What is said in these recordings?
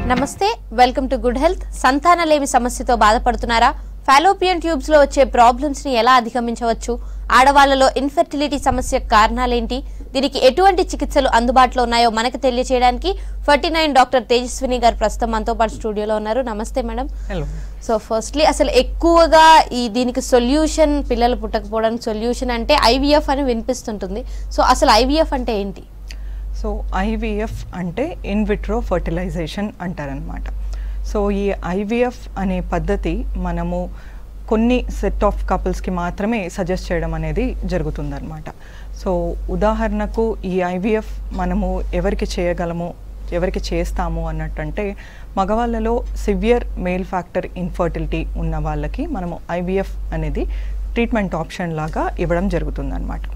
నమస్తే welcome to Good Health సంతానలేమి సమస్యతో బాధపడుతున్నారా ఫాలోపియన్ ట్యూబ్స్ లో వచ్చే ప్రాబ్లమ్స్ ని ఎలా అధిగమించవచ్చు ఆడవాళ్లలో ఇన్ఫెర్టిలిటీ సమస్య కారణాలేంటి దీనికి ఎటువంటి చికిత్సలు అందుబాటులో ఉన్నాయో మనకు తెలియజేయడానికి ఫర్టీ నైన్ డాక్టర్ తేజస్విని గారు ప్రస్తుతం మనతో పాటు స్టూడియోలో ఉన్నారు నమస్తే మేడం హలో సో ఫస్ట్లీ అసలు ఎక్కువగా ఈ దీనికి సొల్యూషన్ పిల్లలు పుట్టకపోవడానికి సొల్యూషన్ అంటే ఐవీఎఫ్ అని వినిపిస్తుంటుంది సో అసలు ఐవీఎఫ్ అంటే ఏంటి సో ఐవీఎఫ్ అంటే ఇన్విట్రో ఫర్టిలైజేషన్ అంటారనమాట సో ఈ ఐవీఎఫ్ అనే పద్ధతి మనము కొన్ని సెట్ ఆఫ్ కపుల్స్కి మాత్రమే సజెస్ట్ చేయడం అనేది జరుగుతుందన్నమాట సో ఉదాహరణకు ఈ ఐవీఎఫ్ మనము ఎవరికి చేయగలము ఎవరికి చేస్తాము అన్నట్టంటే మగవాళ్ళలో సివియర్ మేల్ ఫ్యాక్టర్ ఇన్ఫర్టిలిటీ ఉన్న వాళ్ళకి మనము ఐవీఎఫ్ అనేది ట్రీట్మెంట్ ఆప్షన్ లాగా ఇవ్వడం జరుగుతుందన్నమాట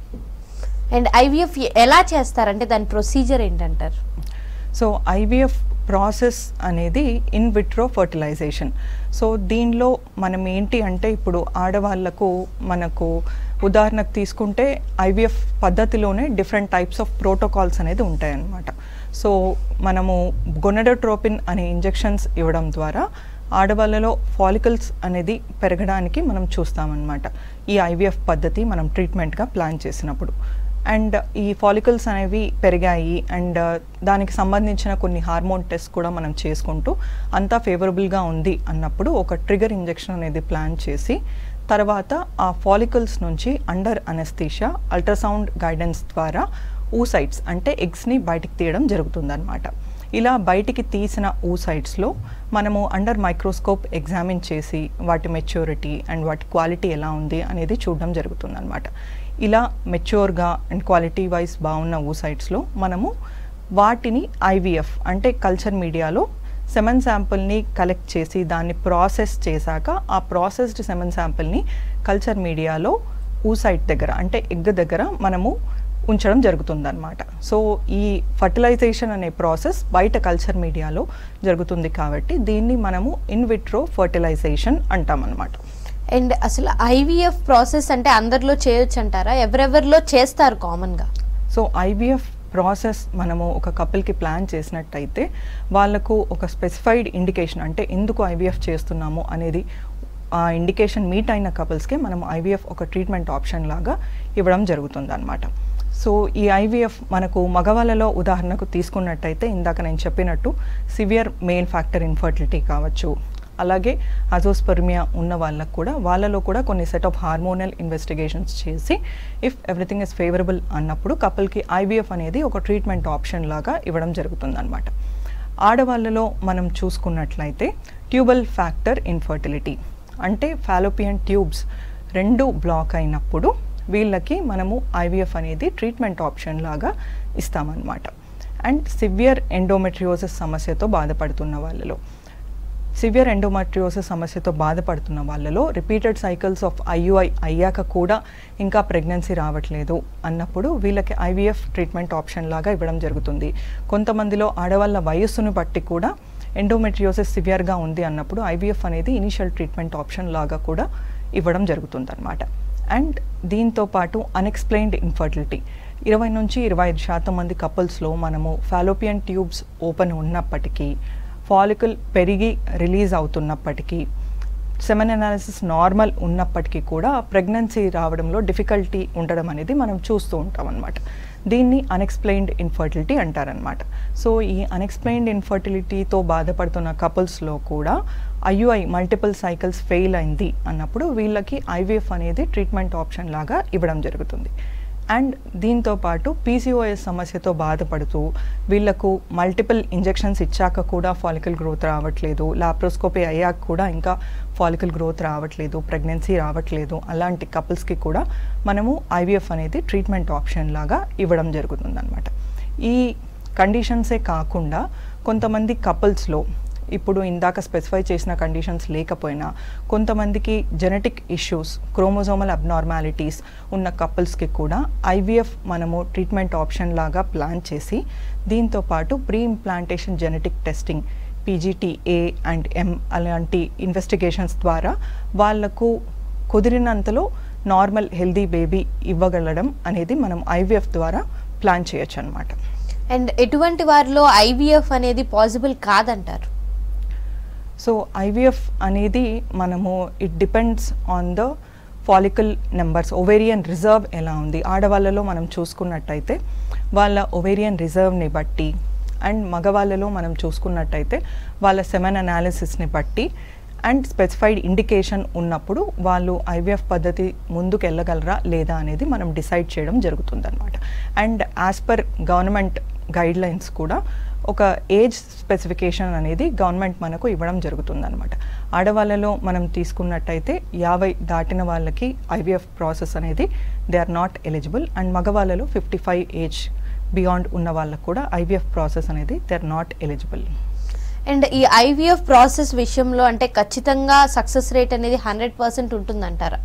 అండ్ ఐవీఎఫ్ ఎలా చేస్తారంటే దాని ప్రొసీజర్ ఏంటంటారు సో ఐవీఎఫ్ ప్రాసెస్ అనేది ఇన్ విట్రో ఫర్టిలైజేషన్ సో దీనిలో మనం ఏంటి అంటే ఇప్పుడు ఆడవాళ్లకు మనకు ఉదాహరణకు తీసుకుంటే ఐవీఎఫ్ పద్ధతిలోనే డిఫరెంట్ టైప్స్ ఆఫ్ ప్రోటోకాల్స్ అనేది ఉంటాయన్నమాట సో మనము గొనడోట్రోపిన్ అనే ఇంజెక్షన్స్ ఇవ్వడం ద్వారా ఆడవాళ్ళలో ఫాలికల్స్ అనేది పెరగడానికి మనం చూస్తామన్నమాట ఈ ఐవీఎఫ్ పద్ధతి మనం ట్రీట్మెంట్గా ప్లాన్ చేసినప్పుడు అండ్ ఈ ఫాలికల్స్ అనేవి పెరిగాయి అండ్ దానికి సంబంధించిన కొన్ని హార్మోన్ టెస్ట్ కూడా మనం చేసుకుంటూ అంతా ఫేవరబుల్గా ఉంది అన్నప్పుడు ఒక ట్రిగర్ ఇంజెక్షన్ అనేది ప్లాన్ చేసి తర్వాత ఆ ఫాలికల్స్ నుంచి అండర్ అనస్థీషా అల్ట్రాసౌండ్ గైడెన్స్ ద్వారా ఊసైట్స్ అంటే ఎగ్స్ని బయటికి తీయడం జరుగుతుందన్నమాట ఇలా బయటికి తీసిన ఊసైట్స్లో మనము అండర్ మైక్రోస్కోప్ ఎగ్జామిన్ చేసి వాటి మెచ్యూరిటీ అండ్ వాటి క్వాలిటీ ఎలా ఉంది అనేది చూడడం జరుగుతుందన్నమాట ఇలా మెచ్యూర్గా అండ్ క్వాలిటీ వైజ్ బాగున్న ఊసైట్స్లో మనము వాటిని ఐవీఎఫ్ అంటే కల్చర్ మీడియాలో సెమన్ శాంపుల్ని కలెక్ట్ చేసి దాన్ని ప్రాసెస్ చేశాక ఆ ప్రాసెస్డ్ సెమన్ శాంపుల్ని కల్చర్ మీడియాలో ఊసైట్ దగ్గర అంటే ఎగ్ దగ్గర మనము ఉంచడం జరుగుతుందన్నమాట సో ఈ ఫర్టిలైజేషన్ అనే ప్రాసెస్ బయట కల్చర్ మీడియాలో జరుగుతుంది కాబట్టి దీన్ని మనము ఇన్ విట్రో ఫర్టిలైజేషన్ అంటామన్నమాట అండ్ అసలు ఐవీఎఫ్ ప్రాసెస్ అంటే అందరిలో చేయొచ్చు అంటారా ఎవరెవరిలో చేస్తారు కామన్గా సో ఐవీఎఫ్ ప్రాసెస్ మనము ఒక కపుల్కి ప్లాన్ చేసినట్టయితే వాళ్ళకు ఒక స్పెసిఫైడ్ ఇండికేషన్ అంటే ఎందుకు ఐవీఎఫ్ చేస్తున్నాము అనేది ఆ ఇండికేషన్ మీట్ అయిన కపుల్స్కే మనం ఐవీఎఫ్ ఒక ట్రీట్మెంట్ ఆప్షన్ లాగా ఇవ్వడం జరుగుతుంది సో ఈ ఐవీఎఫ్ మనకు మగవాళ్ళలో ఉదాహరణకు తీసుకున్నట్టయితే ఇందాక నేను చెప్పినట్టు సివియర్ మెయిల్ ఫ్యాక్టర్ ఇన్ఫర్టిలిటీ కావచ్చు అలాగే అజోస్పర్మియా ఉన్న వాళ్ళకు కూడా వాళ్ళలో కూడా కొన్ని సెట్ ఆఫ్ హార్మోనల్ ఇన్వెస్టిగేషన్స్ చేసి ఇఫ్ ఎవ్రీథింగ్ ఇస్ ఫేవరబుల్ అన్నప్పుడు కపుల్కి ఐవీఎఫ్ అనేది ఒక ట్రీట్మెంట్ ఆప్షన్ లాగా ఇవ్వడం జరుగుతుందన్నమాట ఆడవాళ్ళలో మనం చూసుకున్నట్లయితే ట్యూబల్ ఫ్యాక్టర్ ఇన్ఫర్టిలిటీ అంటే ఫాలోపియన్ ట్యూబ్స్ రెండు బ్లాక్ అయినప్పుడు వీళ్ళకి మనము ఐవీఎఫ్ అనేది ట్రీట్మెంట్ ఆప్షన్ లాగా ఇస్తామన్నమాట అండ్ సివియర్ ఎండోమెట్రియోసిస్ సమస్యతో బాధపడుతున్న వాళ్ళలో సివియర్ ఎండోమెట్రియోసిస్ సమస్యతో బాధపడుతున్న వాళ్ళలో రిపీటెడ్ సైకిల్స్ ఆఫ్ ఐయుఐ అయ్యాక కూడా ఇంకా ప్రెగ్నెన్సీ రావట్లేదు అన్నప్పుడు వీళ్ళకి ఐవీఎఫ్ ట్రీట్మెంట్ ఆప్షన్ లాగా ఇవ్వడం జరుగుతుంది కొంతమందిలో ఆడవాళ్ళ వయస్సును బట్టి కూడా ఎండోమెట్రియోసిస్ సివియర్గా ఉంది అన్నప్పుడు ఐవీఎఫ్ అనేది ఇనిషియల్ ట్రీట్మెంట్ ఆప్షన్ లాగా కూడా ఇవ్వడం జరుగుతుందన్నమాట అండ్ దీంతో పాటు అన్ఎక్స్ప్లెయిన్డ్ ఇన్ఫర్టిలిటీ ఇరవై నుంచి ఇరవై ఐదు శాతం మంది కపుల్స్లో మనము ఫాలోపియన్ ట్యూబ్స్ ఓపెన్ ఉన్నప్పటికీ ఫాలికల్ పెరిగి రిలీజ్ అవుతున్నప్పటికీ సెమెన్ అనాలిసిస్ నార్మల్ ఉన్నప్పటికీ కూడా ప్రెగ్నెన్సీ రావడంలో డిఫికల్టీ ఉండడం అనేది మనం చూస్తూ ఉంటాం అనమాట దీన్ని అన్ఎక్స్ప్లెయిన్డ్ ఇన్ఫర్టిలిటీ అంటారనమాట సో ఈ అన్ఎక్స్ప్లెయిన్డ్ ఇన్ఫర్టిలిటీతో బాధపడుతున్న కపుల్స్లో కూడా ఐయుఐ మల్టిపుల్ సైకిల్స్ ఫెయిల్ అయింది అన్నప్పుడు వీళ్ళకి ఐవీఎఫ్ అనేది ట్రీట్మెంట్ ఆప్షన్ లాగా ఇవ్వడం జరుగుతుంది అండ్ దీంతో పాటు పీసీఓఎస్ సమస్యతో బాధపడుతూ వీళ్ళకు మల్టిపుల్ ఇంజెక్షన్స్ ఇచ్చాక కూడా ఫాలికల్ గ్రోత్ రావట్లేదు లాప్రోస్కోపీ అయ్యాక కూడా ఇంకా ఫాలికల్ గ్రోత్ రావట్లేదు ప్రెగ్నెన్సీ రావట్లేదు అలాంటి కపుల్స్కి కూడా మనము ఐవీఎఫ్ అనేది ట్రీట్మెంట్ ఆప్షన్ లాగా ఇవ్వడం జరుగుతుందన్నమాట ఈ కండిషన్సే కాకుండా కొంతమంది కపుల్స్లో ఇప్పుడు ఇందాక స్పెసిఫై చేసిన కండిషన్స్ లేకపోయినా కొంతమందికి జెనెటిక్ ఇష్యూస్ క్రోమోజోమల్ అబ్నార్మాలిటీస్ ఉన్న కపుల్స్కి కూడా ఐవీఎఫ్ మనము ట్రీట్మెంట్ ఆప్షన్ లాగా ప్లాన్ చేసి దీంతో పాటు pre implantation genetic testing PGTA and M అలాంటి ఇన్వెస్టిగేషన్స్ ద్వారా వాళ్లకు కుదిరినంతలో నార్మల్ హెల్దీ బేబీ ఇవ్వగలడం అనేది మనం ఐవీఎఫ్ ద్వారా ప్లాన్ చేయొచ్చు అనమాట అండ్ ఎటువంటి వారిలో ఐవీఎఫ్ అనేది పాసిబుల్ కాదంటారు సో ఐవీఎఫ్ అనేది మనము it depends on the follicle numbers ovarian reserve ఎలా ఉంది ఆడవాళ్ళలో మనం చూసుకున్నట్టయితే వాళ్ళ ఒవేరియన్ రిజర్వ్ని బట్టి అండ్ మగవాళ్ళలో మనం చూసుకున్నట్టయితే వాళ్ళ సెమెన్ అనాలిసిస్ని బట్టి అండ్ స్పెసిఫైడ్ ఇండికేషన్ ఉన్నప్పుడు వాళ్ళు ఐవీఎఫ్ పద్ధతి ముందుకు వెళ్ళగలరా లేదా అనేది మనం డిసైడ్ చేయడం జరుగుతుందన్నమాట and as per government guidelines కూడా ఒక ఏజ్ స్పెసిఫికేషన్ అనేది గవర్నమెంట్ మనకు ఇవ్వడం జరుగుతుందన్నమాట ఆడవాళ్ళలో మనం తీసుకున్నట్టయితే యాభై దాటిన వాళ్ళకి ఐవీఎఫ్ ప్రాసెస్ అనేది they are not eligible and మగవాళ్ళలో ఫిఫ్టీ ఫైవ్ ఏజ్ బియాండ్ ఉన్న వాళ్ళకు కూడా ఐవీఎఫ్ ప్రాసెస్ అనేది they are not eligible and ఈ ఐవీఎఫ్ ప్రాసెస్ విషయంలో అంటే ఖచ్చితంగా సక్సెస్ రేట్ అనేది హండ్రెడ్ పర్సెంట్ ఉంటుందంటారా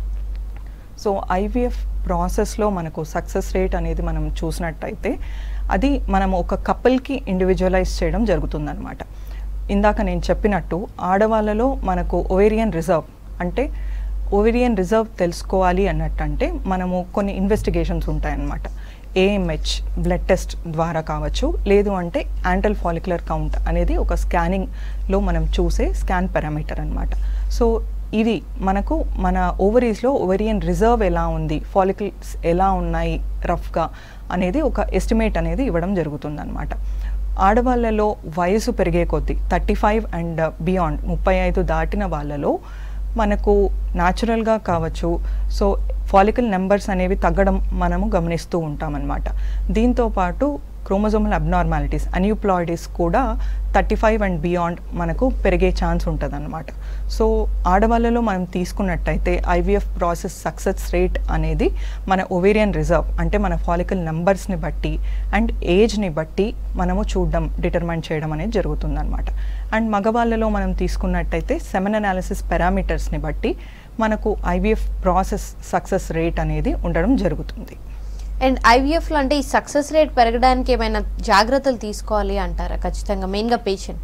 సో ఐవీఎఫ్ ప్రాసెస్లో మనకు సక్సెస్ రేట్ అనేది మనం చూసినట్టయితే అది మనం ఒక కపుల్కి ఇండివిజువలైజ్ చేయడం జరుగుతుందన్నమాట ఇందాక నేను చెప్పినట్టు ఆడవాళ్ళలో మనకు ఓవేరియన్ రిజర్వ్ అంటే ఓవేరియన్ రిజర్వ్ తెలుసుకోవాలి అన్నట్టంటే మనము కొన్ని ఇన్వెస్టిగేషన్స్ ఉంటాయన్నమాట ఏఎంహెచ్ బ్లడ్ టెస్ట్ ద్వారా కావచ్చు లేదు అంటే యాంటల్ ఫాలిక్యులర్ కౌంట్ అనేది ఒక స్కానింగ్లో మనం చూసే స్కాన్ పారామీటర్ అన్నమాట సో ఇది మనకు మన ఓవరీస్లో ఓవరియన్ రిజర్వ్ ఎలా ఉంది ఫాలికల్స్ ఎలా ఉన్నాయి రఫ్గా అనేది ఒక ఎస్టిమేట్ అనేది ఇవ్వడం జరుగుతుందన్నమాట ఆడవాళ్ళలో వయసు పెరిగే కొద్దీ థర్టీ ఫైవ్ అండ్ బియాండ్ ముప్పై ఐదు దాటిన వాళ్ళలో మనకు న్యాచురల్గా కావచ్చు సో ఫాలికల్ నెంబర్స్ అనేవి తగ్గడం మనము గమనిస్తూ ఉంటామన్నమాట దీంతో పాటు క్రోమోజోమల్ అబ్నార్మాలిటీస్ అన్యూప్లాయిడీస్ కూడా థర్టీ ఫైవ్ అండ్ బియాండ్ మనకు పెరిగే ఛాన్స్ ఉంటుందన్నమాట సో ఆడవాళ్ళలో మనం తీసుకున్నట్టయితే ఐవీఎఫ్ ప్రాసెస్ సక్సెస్ రేట్ అనేది మన ఒవేరియన్ రిజర్వ్ అంటే మన ఫాలికల్ నెంబర్స్ని బట్టి అండ్ ఏజ్ని బట్టి మనము చూడడం డిటర్మైన్ చేయడం అనేది జరుగుతుందన్నమాట అండ్ మగవాళ్ళలో మనం తీసుకున్నట్టయితే సెమెన్ అనాలిసిస్ పారామీటర్స్ని బట్టి మనకు ఐవీఎఫ్ ప్రాసెస్ సక్సెస్ రేట్ అనేది ఉండడం జరుగుతుంది అండ్ ఐవీఎఫ్లో అంటే ఈ సక్సెస్ రేట్ పెరగడానికి ఏమైనా జాగ్రత్తలు తీసుకోవాలి అంటారా ఖచ్చితంగా మెయిన్గా patient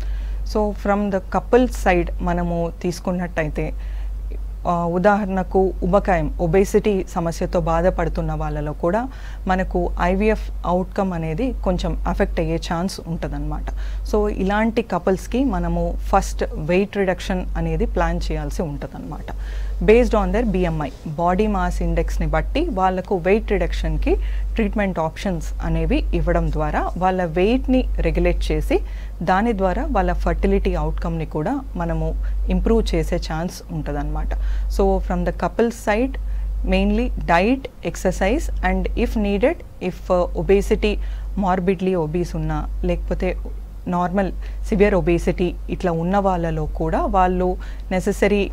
so from the couple side మనము తీసుకున్నట్టయితే ఆ, ఉదాహరణకు ఉబకాయం ఒబేసిటీ సమస్యతో బాధపడుతున్న వాళ్ళలో కూడా మనకు ఐవీఎఫ్ అవుట్కమ్ అనేది కొంచెం అఫెక్ట్ అయ్యే ఛాన్స్ ఉంటుందన్నమాట సో ఇలాంటి కపుల్స్కి మనము ఫస్ట్ వెయిట్ రిడక్షన్ అనేది ప్లాన్ చేయాల్సి ఉంటుందన్నమాట based on their BMI body mass ఇండెక్స్ని బట్టి వాళ్ళకు వెయిట్ రిడక్షన్కి ట్రీట్మెంట్ ఆప్షన్స్ అనేవి ఇవ్వడం ద్వారా వాళ్ళ వెయిట్ని రెగ్యులేట్ చేసి దాని ద్వారా వాళ్ళ ఫర్టిలిటీ అవుట్కమ్ని కూడా మనము ఇంప్రూవ్ చేసే ఛాన్స్ ఉంటుందన్నమాట so from the couple side mainly diet exercise and if needed if obesity morbidly obese ఉన్నా లేకపోతే నార్మల్ సివియర్ ఒబేసిటీ ఇట్లా ఉన్న వాళ్ళలో కూడా వాళ్ళు నెససరీ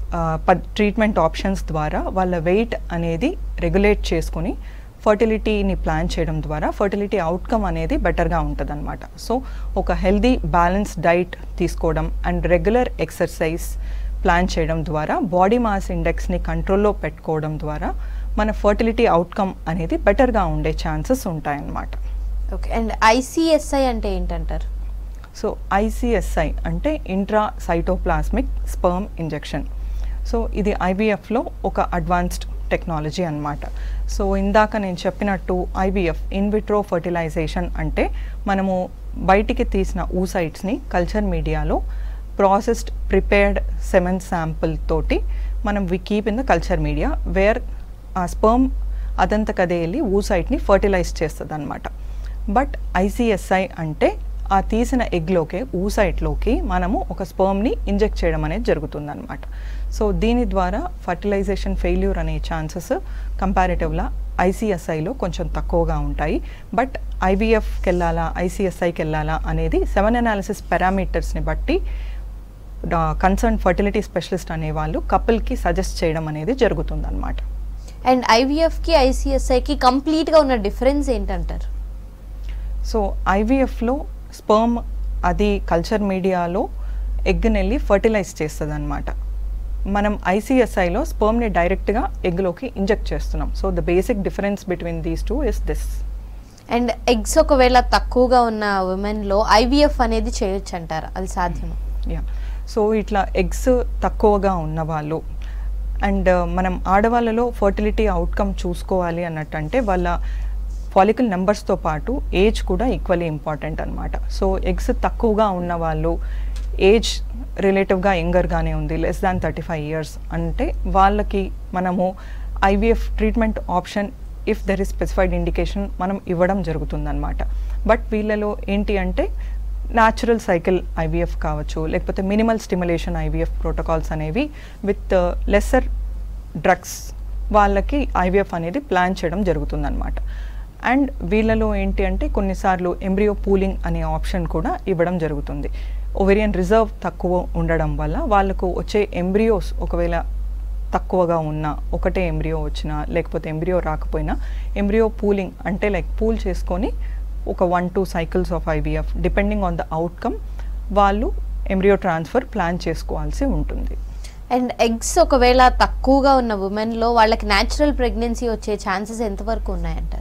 ట్రీట్మెంట్ ఆప్షన్స్ ద్వారా వాళ్ళ వెయిట్ అనేది రెగ్యులేట్ చేసుకుని ఫర్టిలిటీని ప్లాన్ చేయడం ద్వారా ఫర్టిలిటీ అవుట్కమ్ అనేది బెటర్గా ఉంటుందన్నమాట సో ఒక హెల్దీ బ్యాలెన్స్ డైట్ తీసుకోవడం అండ్ రెగ్యులర్ ఎక్సర్సైజ్ ప్లాన్ చేయడం ద్వారా బాడీ మాస్ ఇండెక్స్ని కంట్రోల్లో పెట్టుకోవడం ద్వారా మన ఫర్టిలిటీ అవుట్కమ్ అనేది బెటర్గా ఉండే ఛాన్సెస్ ఉంటాయన్నమాట ఓకే అండ్ ఐసిఎస్ఐ అంటే ఏంటంటారు సో ఐసిఎస్ఐ అంటే intra cytoplasmic sperm injection so ఇది ఐవీఎఫ్లో ఒక అడ్వాన్స్డ్ టెక్నాలజీ అన్నమాట సో ఇందాక నేను చెప్పినట్టు ఐవీఎఫ్ ఇన్విట్రో ఫర్టిలైజేషన్ అంటే మనము బయటికి తీసిన ఊసైట్స్ని కల్చర్ మీడియాలో ప్రాసెస్డ్ ప్రిపేర్డ్ సెమెన్ శాంపుల్ తోటి మనం we keep in the culture media where ఆ స్పర్మ్ అదంతకదే వెళ్ళి ఊసైట్ని ఫర్టిలైజ్ చేస్తుంది అనమాట బట్ ఐసిఎస్ఐ అంటే ఆ తీసిన ఎగ్లోకే ఊసైట్లోకి మనము ఒక స్పర్మ్ని ఇంజెక్ట్ చేయడం అనేది జరుగుతుందన్నమాట సో దీని ద్వారా ఫర్టిలైజేషన్ ఫెయిల్యూర్ అనే ఛాన్సెస్ కంపారిటివ్లా ఐసిఎస్ఐలో కొంచెం తక్కువగా ఉంటాయి బట్ ఐవీఎఫ్కి వెళ్ళాలా ఐసిఎస్ఐకి వెళ్ళాలా అనేది సెవెన్ అనాలిసిస్ పారామీటర్స్ని బట్టి కన్సర్న్ ఫర్టిలిటీ స్పెషలిస్ట్ అనే వాళ్ళు కపుల్కి సజెస్ట్ చేయడం అనేది జరుగుతుందన్నమాట అండ్ ఐవీఎఫ్కి ఐసిఎస్ఐకి కంప్లీట్గా ఉన్న డిఫరెన్స్ ఏంటంటారు సో ఐవీఎఫ్లో స్పర్మ్ అది కల్చర్ మీడియాలో ఎగ్ని వెళ్ళి ఫర్టిలైజ్ చేస్తుంది అనమాట మనం ఐసిఎస్ఐలో స్పర్మ్ని డైరెక్ట్గా ఎగ్లోకి ఇంజెక్ట్ చేస్తున్నాం so the basic difference between these two is this and eggs ఒకవేళ తక్కువగా ఉన్న ఉమెన్లో ఐవీఎఫ్ అనేది చేయొచ్చు అంటారా అది సాధ్యమా యా సో ఇట్లా ఎగ్స్ తక్కువగా ఉన్న వాళ్ళు అండ్ మనం ఆడవాళ్ళలో ఫర్టిలిటీ అవుట్కమ్ చూసుకోవాలి అన్నట్టు అంటే వాళ్ళ ఫాలికల్ నెంబర్స్తో పాటు ఏజ్ కూడా ఈక్వల్లీ ఇంపార్టెంట్ అనమాట సో ఎగ్స్ తక్కువగా ఉన్న వాళ్ళు ఏజ్ రిలేటివ్గా యంగర్గానే ఉంది less than thirty five years అంటే వాళ్ళకి మనము IVF treatment option if there is specified indication మనం ఇవ్వడం జరుగుతుందన్నమాట బట్ వీళ్ళలో ఏంటి అంటే న్యాచురల్ సైకిల్ ఐవీఎఫ్ కావచ్చు లేకపోతే మినిమల్ స్టిమ్యులేషన్ ఐవీఎఫ్ ప్రోటోకాల్స్ అనేవి విత్ లెస్సర్ డ్రగ్స్ వాళ్ళకి ఐవీఎఫ్ అనేది ప్లాన్ చేయడం జరుగుతుందన్నమాట అండ్ వీళ్ళలో ఏంటి అంటే కొన్నిసార్లు ఎంబ్రియో పూలింగ్ అనే ఆప్షన్ కూడా ఇవ్వడం జరుగుతుంది ఓవేరియన్ రిజర్వ్ తక్కువ ఉండడం వల్ల వాళ్ళకు వచ్చే ఎంబ్రియోస్ ఒకవేళ తక్కువగా ఉన్న ఒకటే ఎంబ్రియో వచ్చినా లేకపోతే ఎంబ్రియో రాకపోయినా ఎంబ్రియో పూలింగ్ అంటే లైక్ పూల్ చేసుకొని ఒక one two cycles of IVF depending on the outcome వాళ్ళు ఎంబ్రియో ట్రాన్స్ఫర్ ప్లాన్ చేసుకోవాల్సి ఉంటుంది అండ్ ఎగ్స్ ఒకవేళ తక్కువగా ఉన్న ఉమెన్లో వాళ్ళకి న్యాచురల్ ప్రెగ్నెన్సీ వచ్చే ఛాన్సెస్ ఎంతవరకు ఉన్నాయంటారు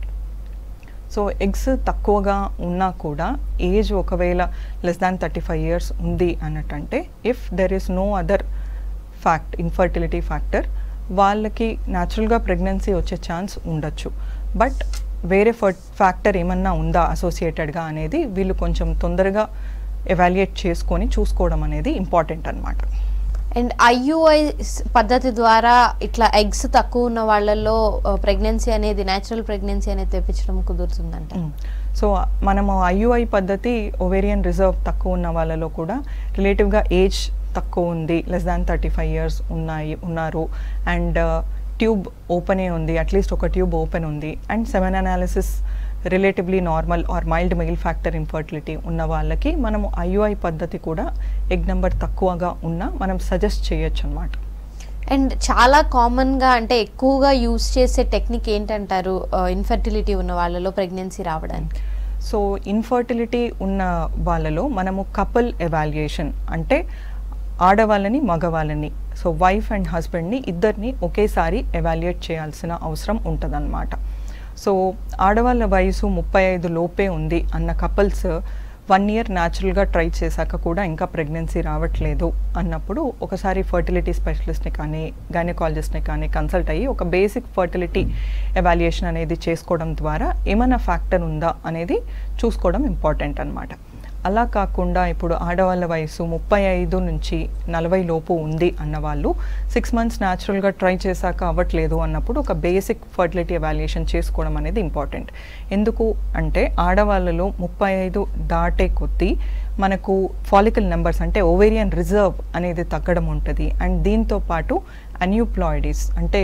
సో ఎగ్స్ తక్కువగా ఉన్నా కూడా ఏజ్ ఒకవేళ less than thirty five years ఉంది అన్నట్టంటే if there is no other fact infertility factor వాళ్ళకి న్యాచురల్గా ప్రెగ్నెన్సీ వచ్చే ఛాన్స్ ఉండొచ్చు బట్ వేరే ఫర్ ఫ్యాక్టర్ ఏమన్నా ఉందా అసోసియేటెడ్గా అనేది వీళ్ళు కొంచెం తొందరగా ఎవాల్యుయేట్ చేసుకొని చూసుకోవడం అనేది ఇంపార్టెంట్ అనమాట అండ్ ఐయుఐ పద్ధతి ద్వారా ఇట్లా ఎగ్స్ తక్కువ ఉన్న వాళ్ళల్లో ప్రెగ్నెన్సీ అనేది న్యాచురల్ ప్రెగ్నెన్సీ అనేది తెప్పించడం కుదురుతుందంట సో మనము ఐయుఐ పద్ధతి ఒవేరియన్ రిజర్వ్ తక్కువ ఉన్న వాళ్ళలో కూడా రిలేటివ్గా ఏజ్ తక్కువ ఉంది less than thirty five years ఉన్నాయి ఉన్నారు అండ్ ట్యూబ్ ఓపెనే ఉంది అట్లీస్ట్ ఒక ట్యూబ్ ఓపెన్ ఉంది and semen analysis relatively normal or mild male factor infertility ఉన్న వాళ్ళకి మనము ఐయుఐ పద్ధతి కూడా ఎగ్ నెంబర్ తక్కువగా ఉన్నా మనం సజెస్ట్ చేయొచ్చు అనమాట అండ్ చాలా కామన్గా అంటే ఎక్కువగా యూస్ చేసే టెక్నిక్ ఏంటంటారు ఇన్ఫర్టిలిటీ ఉన్న వాళ్ళలో ప్రెగ్నెన్సీ రావడానికి సో ఇన్ఫర్టిలిటీ ఉన్న వాళ్ళలో మనము కపుల్ ఎవాల్యుయేషన్ అంటే ఆడవాళ్ళని మగవాళ్ళని సో వైఫ్ అండ్ హస్బెండ్ని ఇద్దరిని ఒకేసారి ఎవాల్యుయేట్ చేయాల్సిన అవసరం ఉంటుందన్నమాట సో ఆడవాళ్ళ వయసు ముప్పై ఐదు లోపే ఉంది అన్న కపుల్స్ వన్ ఇయర్ న్యాచురల్గా ట్రై చేశాక కూడా ఇంకా ప్రెగ్నెన్సీ రావట్లేదు అన్నప్పుడు ఒకసారి ఫర్టిలిటీ స్పెషలిస్ట్ని కానీ గైనకాలజిస్ట్ని కానీ కన్సల్ట్ అయ్యి ఒక బేసిక్ ఫర్టిలిటీ ఎవాల్యుయేషన్ అనేది చేసుకోవడం ద్వారా ఏమైనా ఫ్యాక్టర్ ఉందా అనేది చూసుకోవడం ఇంపార్టెంట్ అనమాట అలా కాకుండా ఇప్పుడు ఆడవాళ్ళ వయసు ముప్పై ఐదు నుంచి నలభై లోపు ఉంది అన్న వాళ్ళు సిక్స్ మంత్స్ న్యాచురల్గా ట్రై చేశాక అవ్వట్లేదు అన్నప్పుడు ఒక బేసిక్ ఫర్టిలిటీ ఎవాల్యుయేషన్ చేసుకోవడం అనేది ఇంపార్టెంట్ ఎందుకు అంటే ఆడవాళ్ళలో ముప్పై ఐదు దాటే కొద్దీ మనకు ఫాలికల్ నెంబర్స్ అంటే ఓవేరియన్ రిజర్వ్ అనేది తగ్గడం ఉంటుంది అండ్ దీంతో పాటు అన్యూప్లాయిడీస్ అంటే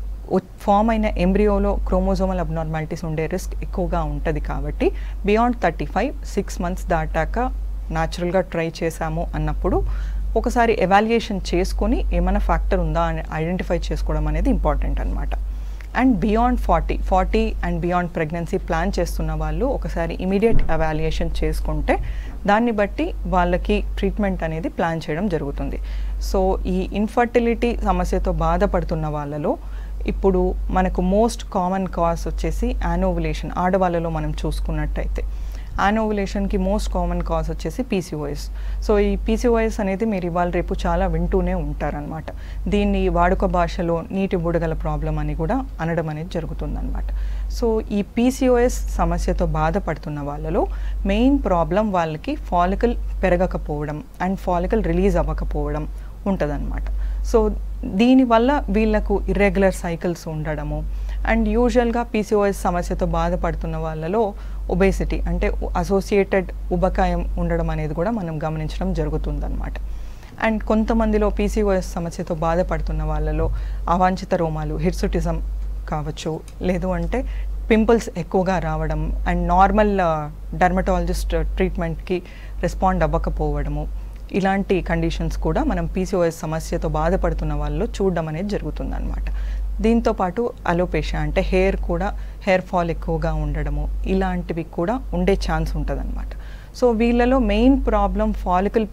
ఫామ్ అయిన ఎంబ్రియోలో క్రోమోజోమల్ అబ్నార్మాలిటీస్ ఉండే రిస్క్ ఎక్కువగా ఉంటుంది కాబట్టి beyond thirty five six months దాటాక న్యాచురల్గా ట్రై చేశాము అన్నప్పుడు ఒకసారి ఎవాల్యుయేషన్ చేసుకొని ఏమైనా ఫ్యాక్టర్ ఉందా అని ఐడెంటిఫై చేసుకోవడం అనేది ఇంపార్టెంట్ అనమాట and beyond forty forty and beyond pregnancy plan చేస్తున్న వాళ్ళు ఒకసారి ఇమీడియట్ ఎవాల్యుయేషన్ చేసుకుంటే దాన్ని బట్టి వాళ్ళకి ట్రీట్మెంట్ అనేది ప్లాన్ చేయడం జరుగుతుంది సో ఈ ఇన్ఫర్టిలిటీ సమస్యతో బాధపడుతున్న వాళ్ళలో ఇప్పుడు మనకు మోస్ట్ కామన్ కాజ్ వచ్చేసి యానోవులేషన్ ఆడవాళ్ళలో మనం చూసుకున్నట్టయితే యానోవులేషన్కి మోస్ట్ కామన్ కాజ్ వచ్చేసి పీసీఓఎస్ సో ఈ పీసీఓఎస్ అనేది మీరు ఇవాళ రేపు చాలా వింటూనే ఉంటారనమాట దీన్ని వాడుక భాషలో నీటి బుడగల ప్రాబ్లం అని కూడా అనడం అనేది జరుగుతుందన్నమాట సో ఈ పీసీఓఎస్ సమస్యతో బాధపడుతున్న వాళ్ళలో మెయిన్ ప్రాబ్లం వాళ్ళకి ఫాలికల్ పెరగకపోవడం అండ్ ఫాలికల్ రిలీజ్ అవ్వకపోవడం ఉంటుందన్నమాట సో దీనివల్ల వీళ్ళకు ఇర్రెగ్యులర్ సైకిల్స్ ఉండడము అండ్ యూజువల్గా పీసీఓఎస్ సమస్యతో బాధపడుతున్న వాళ్ళలో ఒబేసిటీ అంటే అసోసియేటెడ్ ఉబకాయం ఉండడం అనేది కూడా మనం గమనించడం జరుగుతుందన్నమాట అండ్ కొంతమందిలో పీసీఓఎస్ సమస్యతో బాధపడుతున్న వాళ్ళలో అవాంఛిత రోమాలు హిర్సుటిజం కావచ్చు లేదు అంటే పింపుల్స్ ఎక్కువగా రావడం అండ్ నార్మల్ డర్మటాలజిస్ట్ ట్రీట్మెంట్కి రెస్పాండ్ అవ్వకపోవడము ఇలాంటి కండిషన్స్ కూడా మనం పీసీఓఎస్ సమస్యతో బాధపడుతున్న వాళ్ళు చూడడం అనేది జరుగుతుందన్నమాట దీంతో పాటు అలోపేషియా అంటే హెయిర్ కూడా హెయిర్ ఫాల్ ఎక్కువగా ఉండడము ఇలాంటివి కూడా ఉండే ఛాన్స్ ఉంటుందన్నమాట సో వీళ్ళలో మెయిన్ ప్రాబ్లం ఫాలికల్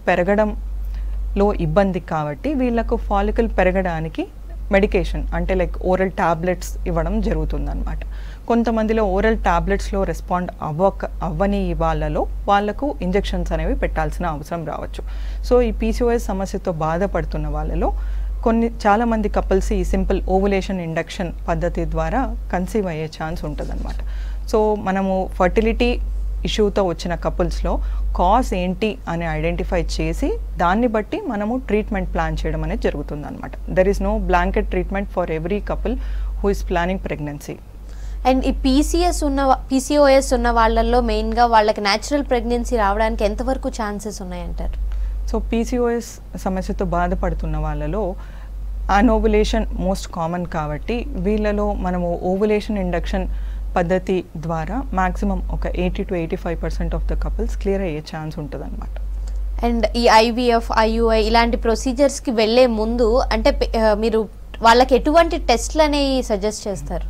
పెరగడంలో ఇబ్బంది కాబట్టి వీళ్ళకు ఫాలికల్ పెరగడానికి మెడికేషన్ అంటే లైక్ ఓరల్ టాబ్లెట్స్ ఇవ్వడం జరుగుతుందన్నమాట కొంతమందిలో ఓరల్ టాబ్లెట్స్లో రెస్పాండ్ అవ్వక అవ్వని వాళ్ళలో వాళ్ళకు ఇంజెక్షన్స్ అనేవి పెట్టాల్సిన అవసరం రావచ్చు సో ఈ పీసీఓఎస్ సమస్యతో బాధపడుతున్న వాళ్ళలో కొన్ని చాలామంది కపుల్స్ ఈ సింపుల్ ఓవులేషన్ ఇండక్షన్ పద్ధతి ద్వారా కన్సీవ్ అయ్యే ఛాన్స్ ఉంటుందన్నమాట సో మనము ఫర్టిలిటీ ఇష్యూతో వచ్చిన కపుల్స్లో కాజ్ ఏంటి అని ఐడెంటిఫై చేసి దాన్ని బట్టి మనము ట్రీట్మెంట్ ప్లాన్ చేయడం అనేది జరుగుతుంది అనమాట there is no blanket treatment for every couple who is planning pregnancy and ఈ పీసీఎస్ ఉన్న పీసీఓఎస్ ఉన్న వాళ్ళల్లో మెయిన్గా వాళ్ళకి న్యాచురల్ ప్రెగ్నెన్సీ రావడానికి ఎంతవరకు ఛాన్సెస్ ఉన్నాయంటారు సో పీసీఓఎస్ సమస్యతో బాధపడుతున్న వాళ్ళలో అనోవులేషన్ మోస్ట్ కామన్ కాబట్టి వీళ్ళలో మనము ఓవులేషన్ ఇండక్షన్ పద్ధతి ద్వారా మాక్సిమం ఒక eighty to eighty five percent of the couples clear అయ్యే ఛాన్స్ ఉంటుంది అనమాట అండ్ ఈ ఐవీఎఫ్ ఐయుఐ ఇలాంటి ప్రొసీజర్స్కి వెళ్ళే ముందు అంటే పె- ఆ, మీరు వాళ్ళకి ఎటువంటి టెస్ట్లు అనేవి సజెస్ట్ చేస్తారు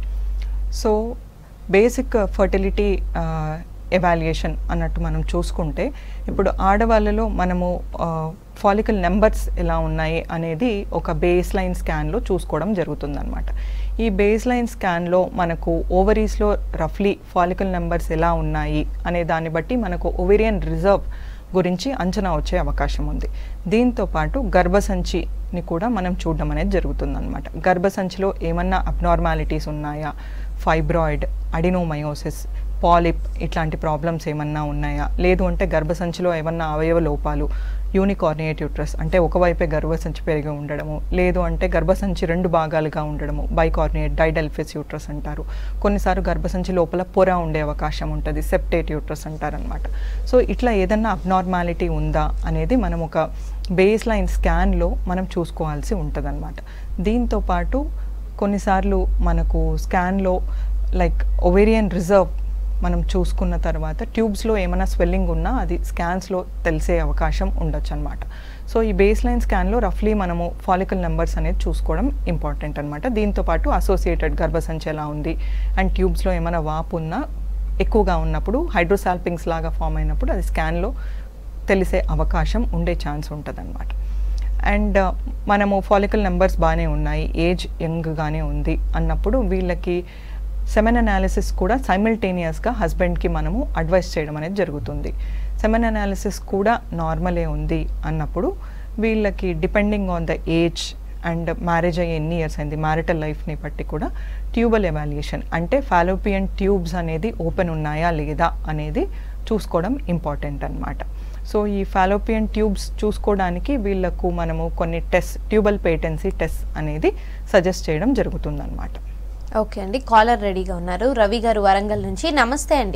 సో బేసిక్ ఫర్టిలిటీ ఎవాల్యుయేషన్ అన్నట్టు మనం చూసుకుంటే ఇప్పుడు ఆడవాళ్ళలో మనము ఫాలికల్ నెంబర్స్ ఎలా ఉన్నాయి అనేది ఒక బేస్ లైన్ స్కాన్లో చూసుకోవడం జరుగుతుందన్నమాట ఈ బేస్ లైన్ స్కాన్లో మనకు ఓవరీస్లో రఫ్లీ ఫాలికల్ నెంబర్స్ ఎలా ఉన్నాయి అనే దాన్ని బట్టి మనకు ఓవేరియన్ రిజర్వ్ గురించి అంచనా వచ్చే అవకాశం ఉంది దీంతో పాటు గర్భసంచిని కూడా మనం చూడడం అనేది జరుగుతుందన్నమాట గర్భసంచిలో ఏమన్నా అబ్నార్మాలిటీస్ ఉన్నాయా ఫైబ్రాయిడ్ అడినోమయోసిస్ పాలిప్ ఇట్లాంటి ప్రాబ్లమ్స్ ఏమన్నా ఉన్నాయా లేదు అంటే గర్భసంచిలో ఏమన్నా అవయవ లోపాలు యూనికార్నియేట్ యూట్రస్ అంటే ఒకవైపే గర్భసంచి పెరిగి ఉండడము లేదు అంటే గర్భసంచి రెండు భాగాలుగా ఉండడము బైకార్నియేట్ డైడెల్ఫిస్ యూట్రస్ అంటారు కొన్నిసార్లు గర్భసంచి లోపల పొర ఉండే అవకాశం ఉంటుంది సెప్టేట్ యూట్రస్ అంటారనమాట సో ఇట్లా ఏదన్నా అబ్నార్మాలిటీ ఉందా అనేది మనం ఒక బేస్ లైన్ స్కాన్లో మనం చూసుకోవాల్సి ఉంటుందన్నమాట దీంతో పాటు కొన్నిసార్లు మనకు స్కాన్లో లైక్ ఒవేరియన్ రిజర్వ్ మనం చూసుకున్న తర్వాత ట్యూబ్స్లో ఏమైనా స్వెల్లింగ్ ఉన్నా అది స్కాన్స్లో తెలిసే అవకాశం ఉండొచ్చు అనమాట సో ఈ బేస్ లైన్ స్కాన్లో రఫ్లీ మనము ఫాలికల్ నెంబర్స్ అనేది చూసుకోవడం ఇంపార్టెంట్ అనమాట దీంతో పాటు అసోసియేటెడ్ గర్భసంచి ఎలా ఉంది అండ్ ట్యూబ్స్లో ఏమైనా వాపు ఉన్నా ఎక్కువగా ఉన్నప్పుడు హైడ్రోసాల్పింగ్స్ లాగా ఫామ్ అయినప్పుడు అది స్కాన్లో తెలిసే అవకాశం ఉండే ఛాన్స్ ఉంటుందన్నమాట అండ్ మనము ఫాలికల్ నెంబర్స్ బాగానే ఉన్నాయి ఏజ్ యంగ్గానే ఉంది అన్నప్పుడు వీళ్ళకి సెమెన్ అనాలిసిస్ కూడా సైమిల్టేనియస్గా హస్బెండ్కి మనము అడ్వైస్ చేయడం అనేది జరుగుతుంది సెమెన్ అనాలిసిస్ కూడా నార్మలే ఉంది అన్నప్పుడు వీళ్ళకి depending on the age and marriage అయ్యి ఎన్ని ఇయర్స్ అయింది మ్యారిటల్ లైఫ్ని బట్టి కూడా ట్యూబల్ ఎవాల్యుయేషన్ అంటే ఫాలోపియన్ ట్యూబ్స్ అనేది ఓపెన్ ఉన్నాయా లేదా అనేది చూసుకోవడం ఇంపార్టెంట్ అన్నమాట సో ఈ ఫాలోపియన్ ట్యూబ్స్ చూసుకోవడానికి వీళ్ళకు మనము కొన్ని టెస్ట్ ట్యూబల్ పేటెన్సీ టెస్ట్ అనేది సజెస్ట్ చేయడం జరుగుతుందన్నమాట ఓకే అండి కాలర్ రెడీగా ఉన్నారు రవి గారు వరంగల్ నుంచి నమస్తే అండి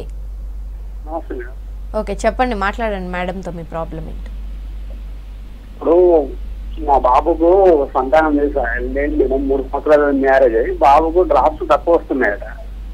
నమస్తే మేడం ఓకే చెప్పండి మాట్లాడండి మేడంతో మీ ప్రాబ్లం ఏంటి ఇప్పుడు మా బాబుకు సంతానం చేసా లేదు మేడం మూడు సంవత్సరాలు మ్యారేజ్ అయ్యి బాబుకు డ్రాప్స్ తక్కువ వస్తున్నాయట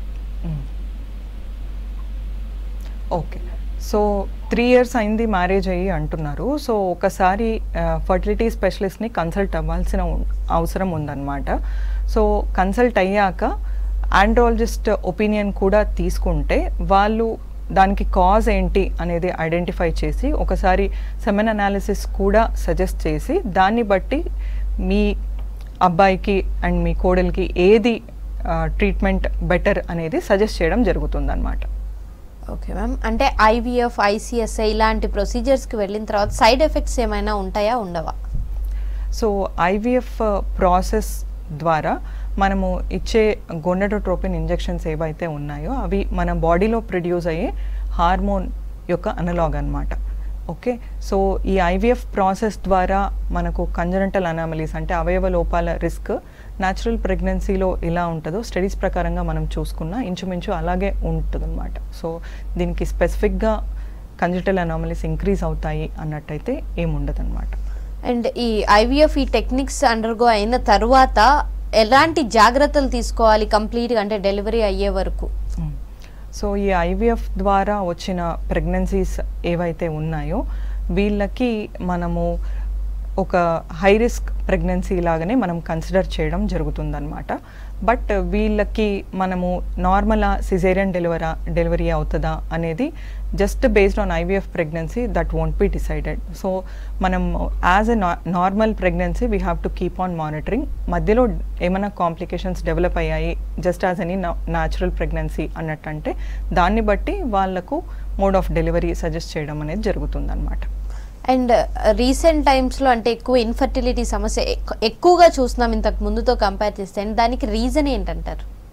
ఓకే సో త్రీ ఇయర్స్ అయింది మ్యారేజ్ అయ్యి అంటున్నారు సో ఒకసారి ఫర్టిలిటీ స్పెషలిస్ట్ని కన్సల్ట్ అవ్వాల్సిన ఉం- అవసరం ఉందన్నమాట సో కన్సల్ట్ అయ్యాక ఆండ్రాలజిస్ట్ ఒపీనియన్ కూడా తీసుకుంటే వాళ్ళు దానికి కాజ్ ఏంటి అనేది ఐడెంటిఫై చేసి ఒకసారి సెమెన్ అనాలిసిస్ కూడా సజెస్ట్ చేసి దాన్ని బట్టి మీ అబ్బాయికి అండ్ మీ కోడలికి ఏది ట్రీట్మెంట్ బెటర్ అనేది సజెస్ట్ చేయడం జరుగుతుందన్నమాట ఓకే మ్యామ్ అంటే ఐవీఎఫ్ ఐసిఎస్ఐ ఇలాంటి ప్రొసీజర్స్కి వెళ్ళిన తర్వాత సైడ్ ఎఫెక్ట్స్ ఏమైనా ఉంటాయా ఉండవా సో ఐవీఎఫ్ ప్రాసెస్ ద్వారా మనము ఇచ్చే గొండటోట్రోపిన్ ఇంజెక్షన్స్ ఏవైతే ఉన్నాయో అవి మన బాడీలో ప్రొడ్యూస్ అయ్యే హార్మోన్ యొక్క అనలాగ్ అన్నమాట ఓకే సో ఈ ఐవీఎఫ్ ప్రాసెస్ ద్వారా మనకు కంజనటల్ అనామలీస్ అంటే అవయవ లోపాల రిస్క్ న్యాచురల్ ప్రెగ్నెన్సీలో ఎలా ఉంటుందో స్టడీస్ ప్రకారంగా మనం చూసుకున్నా ఇంచుమించు అలాగే ఉంటుందన్నమాట సో దీనికి స్పెసిఫిక్గా కంజటల్ అనామలీస్ ఇంక్రీజ్ అవుతాయి అన్నట్టయితే ఏముండదన్నమాట అండ్ ఈ ఐవీఎఫ్ ఈ టెక్నిక్స్ అండర్గో అయిన తర్వాత ఎలాంటి జాగ్రత్తలు తీసుకోవాలి కంప్లీట్గా అంటే డెలివరీ అయ్యే వరకు మ్మ్. సో ఈ ఐవీఎఫ్ ద్వారా వచ్చిన ప్రెగ్నెన్సీస్ ఏవైతే ఉన్నాయో వీళ్ళకి మనము ఒక హై రిస్క్ ప్రెగ్నెన్సీ లాగానే మనం కన్సిడర్ చేయడం జరుగుతుందన్నమాట బట్ వీళ్ళకి మనము నార్మలా సిజేరియన్ డెలివరా డెలివరీ అవుతుందా అనేది just based on IVF pregnancy that won't be decided so మనం as a normal pregnancy we have to keep on monitoring మధ్యలో ఏమైనా కాంప్లికేషన్స్ డెవలప్ అయ్యాయి just as any natural pregnancy అన్నట్టంటే దాన్ని బట్టి వాళ్ళకు మోడ్ ఆఫ్ డెలివరీ సజెస్ట్ చేయడం అనేది జరుగుతుందన్నమాట అండ్ రీసెంట్ టైమ్స్లో అంటే ఎక్కువ ఇన్ఫర్టిలిటీ సమస్య ఎక్కు- ఎక్కువగా చూస్తున్నాం ఇంతకు ముందుతో కంపేర్ చేస్తే అండ్ దానికి రీజన్ ఏంటంటారు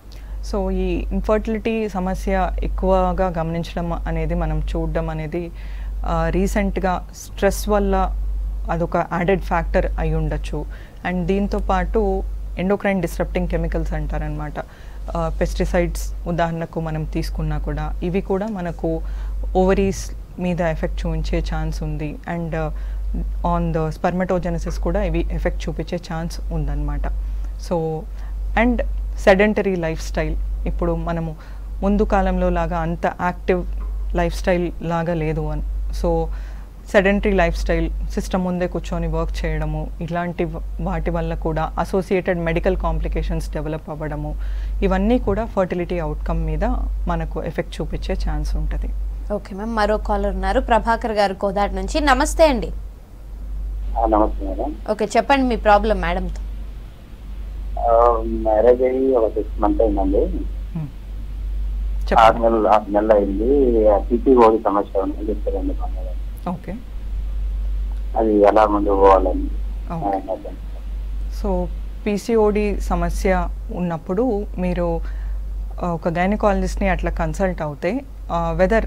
సో ఈ ఇన్ఫర్టిలిటీ సమస్య ఎక్కువగా గమనించడం అనేది మనం చూడడం అనేది రీసెంట్గా స్ట్రెస్ వల్ల అదొక యాడెడ్ ఫ్యాక్టర్ అయి ఉండొచ్చు అండ్ దీంతో పాటు ఎండోక్రైన్ డిస్రప్టింగ్ కెమికల్స్ అంటారనమాట పెస్టిసైడ్స్ ఉదాహరణకు మనం తీసుకున్నా కూడా ఇవి కూడా మనకు ఓవరీస్ మీద ఎఫెక్ట్ చూపించే ఛాన్స్ ఉంది అండ్ ఆన్ ద స్పర్మటోజెనసిస్ కూడా ఇవి ఎఫెక్ట్ చూపించే ఛాన్స్ ఉందన్నమాట so and sedentary lifestyle ఇప్పుడు మనము ముందు కాలంలో లాగా అంత యాక్టివ్ లైఫ్ స్టైల్ లాగా లేదు అని so sedentary lifestyle system ముందే కూర్చొని వర్క్ చేయడము ఇలాంటి వ- వాటి వల్ల కూడా అసోసియేటెడ్ మెడికల్ కాంప్లికేషన్స్ డెవలప్ అవ్వడము ఇవన్నీ కూడా ఫర్టిలిటీ అవుట్కమ్ మీద మనకు ఎఫెక్ట్ చూపించే ఛాన్స్ ఉంటుంది ఓకే మ్యామ్ మరో కాలర్ ఉన్నారు ప్రభాకర్ గారు కోదాటి నుంచి నమస్తే అండి ఆ, నమస్తే మేడం ఓకే చెప్పండి మీ ప్రాబ్లం మేడంతో మ్యారేజ్ అయ్యి ఒక సిక్స్ మంత్ అయిందండి Hmm. ఆరు చెప్పండి నెలలు ఆరు నెలలు అయింది పిపిఓడి సమస్య ఉందని చెప్పారండి మా మేడం ఓకే అది ఎలా ముందు పోవాలని ఓకే ఆ, అర్థం. సో పీసీఓడి సమస్య ఉన్నప్పుడు మీరు ఆ, ఒక గైనకాలజిస్ట్ని అట్లా కన్సల్ట్ అవుతే వెదర్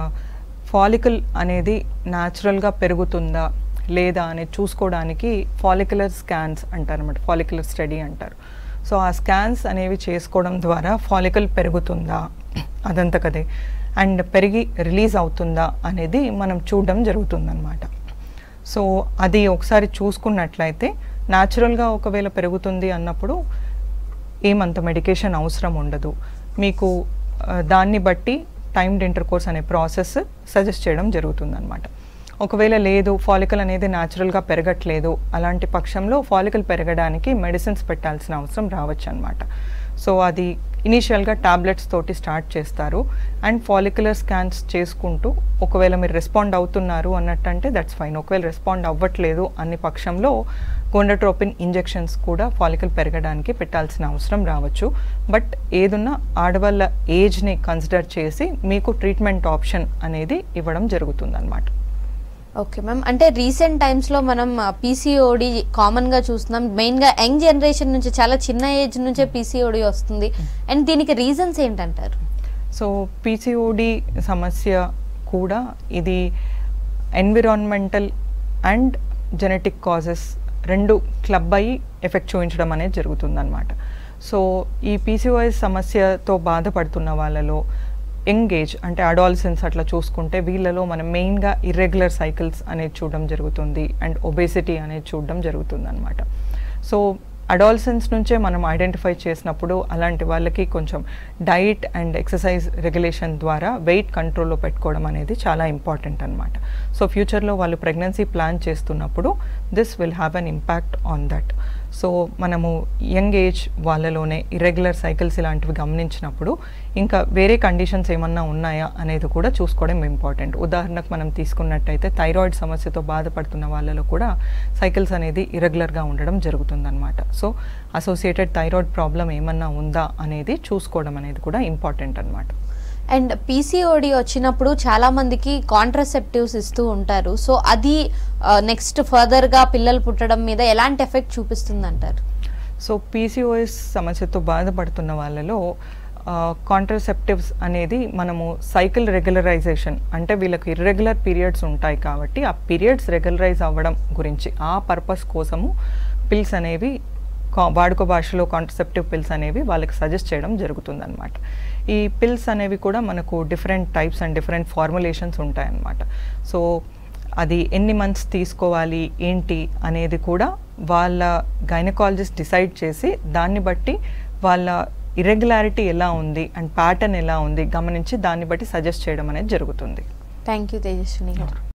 ఫాలికల్ అనేది న్యాచురల్గా పెరుగుతుందా లేదా అనేది చూసుకోవడానికి ఫాలిక్యులర్ స్కాన్స్ అంటారు అనమాట ఫాలిక్యులర్ స్టడీ అంటారు సో ఆ స్కాన్స్ అనేవి చేసుకోవడం ద్వారా ఫాలికల్ పెరుగుతుందా అదంతకదే అండ్ పెరిగి రిలీజ్ అవుతుందా అనేది మనం చూడడం జరుగుతుందన్నమాట సో అది ఒకసారి చూసుకున్నట్లయితే న్యాచురల్గా ఒకవేళ పెరుగుతుంది అన్నప్పుడు ఏమంత మెడికేషన్ అవసరం ఉండదు మీకు ఆ, దాన్ని బట్టి టైమ్డ్ ఇంటర్ కోర్స్ అనే ప్రాసెస్ సజెస్ట్ చేయడం జరుగుతుందన్నమాట ఒకవేళ లేదు ఫాలికల్ అనేది న్యాచురల్గా పెరగట్లేదు అలాంటి పక్షంలో ఫాలికల్ పెరగడానికి మెడిసిన్స్ పెట్టాల్సిన అవసరం రావచ్చు అనమాట సో అది ఇనీషియల్గా టాబ్లెట్స్ తోటి స్టార్ట్ చేస్తారు అండ్ ఫాలిక్యులర్ స్కాన్స్ చేసుకుంటూ ఒకవేళ మీరు రెస్పాండ్ అవుతున్నారు అన్నట్టంటే దట్స్ ఫైన్ ఒకవేళ రెస్పాండ్ అవ్వట్లేదు అన్ని పక్షంలో గోండట్రోపిన్ ఇంజెక్షన్స్ కూడా ఫాలికల్ పెరగడానికి పెట్టాల్సిన అవసరం రావచ్చు బట్ ఏదున్నా ఆడవాళ్ళ ఏజ్ని కన్సిడర్ చేసి మీకు ట్రీట్మెంట్ ఆప్షన్ అనేది ఇవ్వడం జరుగుతుందన్నమాట ఓకే మ్యామ్ అంటే రీసెంట్ టైమ్స్లో మనం పీసీఓడి కామన్గా చూస్తున్నాం మెయిన్గా యంగ్ జనరేషన్ నుంచి చాలా చిన్న ఏజ్ నుంచే పీసీఓడి వస్తుంది అండ్ దీనికి రీజన్స్ ఏంటంటారు సో పీసీఓడి సమస్య కూడా ఇది ఎన్విరాన్మెంటల్ అండ్ జెనెటిక్ కాజెస్ రెండు క్లబ్ అయ్యి ఎఫెక్ట్ చూపించడం అనేది జరుగుతుందన్నమాట సో ఈ పీసీఓఎస్ సమస్యతో బాధపడుతున్న వాళ్ళలో యంగ్ ఏజ్ అంటే అడాల్సెన్స్ అట్లా చూసుకుంటే వీళ్ళలో మనం మెయిన్గా ఇర్రెగ్యులర్ సైకిల్స్ అనేది చూడడం జరుగుతుంది అండ్ ఒబేసిటీ అనేది చూడడం జరుగుతుంది అనమాట సో అడాల్సెన్స్ నుంచే మనం ఐడెంటిఫై చేసినప్పుడు అలాంటి వాళ్ళకి కొంచెం డైట్ అండ్ ఎక్సర్సైజ్ రెగ్యులేషన్ ద్వారా వెయిట్ కంట్రోల్లో పెట్టుకోవడం అనేది చాలా ఇంపార్టెంట్ అనమాట సో ఫ్యూచర్లో వాళ్ళు ప్రెగ్నెన్సీ ప్లాన్ చేస్తున్నప్పుడు this will have an impact on that so మనము యంగ్ ఏజ్ వాళ్ళలోనే ఇర్రెగ్యులర్ సైకిల్స్ ఇలాంటివి గమనించినప్పుడు ఇంకా వేరే కండిషన్స్ ఏమన్నా ఉన్నాయా అనేది కూడా చూసుకోవడం ఇంపార్టెంట్ ఉదాహరణకు మనం తీసుకున్నట్టయితే థైరాయిడ్ సమస్యతో బాధపడుతున్న వాళ్ళలో కూడా సైకిల్స్ అనేది ఇరెగ్యులర్గా ఉండడం జరుగుతుందన్నమాట సో అసోసియేటెడ్ థైరాయిడ్ ప్రాబ్లం ఏమన్నా ఉందా అనేది చూసుకోవడం అనేది కూడా ఇంపార్టెంట్ అనమాట అండ్ పీసీఓడి వచ్చినప్పుడు చాలా మందికి కాంట్రసెప్టివ్స్ ఇస్తూ ఉంటారు సో అది నెక్స్ట్ ఫర్దర్గా పిల్లలు పుట్టడం మీద ఎలాంటి ఎఫెక్ట్ చూపిస్తుంది అంటారు సో పీసీఓఎస్ సమస్యతో బాధపడుతున్న వాళ్ళలో కాంట్రసెప్టివ్స్ అనేది మనము సైకిల్ రెగ్యులరైజేషన్ అంటే వీళ్ళకి ఇర్రెగ్యులర్ పీరియడ్స్ ఉంటాయి కాబట్టి ఆ పీరియడ్స్ రెగ్యులరైజ్ అవ్వడం గురించి ఆ పర్పస్ కోసము పిల్స్ అనేవి కా- వాడుక భాషలో కాంట్రసెప్టివ్ పిల్స్ అనేవి వాళ్ళకి సజెస్ట్ చేయడం జరుగుతుందన్నమాట ఈ పిల్స్ అనేవి కూడా మనకు different types and different formulations ఉంటాయన్నమాట సో అది ఎన్ని మంత్స్ తీసుకోవాలి ఏంటి అనేది కూడా వాళ్ళ గైనకాలజిస్ట్ డిసైడ్ చేసి దాన్ని బట్టి వాళ్ళ ఇరెగ్యులారిటీ ఎలా ఉంది అండ్ ప్యాటర్న్ ఎలా ఉంది గమనించి దాన్ని బట్టి సజెస్ట్ చేయడం అనేది జరుగుతుంది థ్యాంక్ యూ తేజస్విని గారు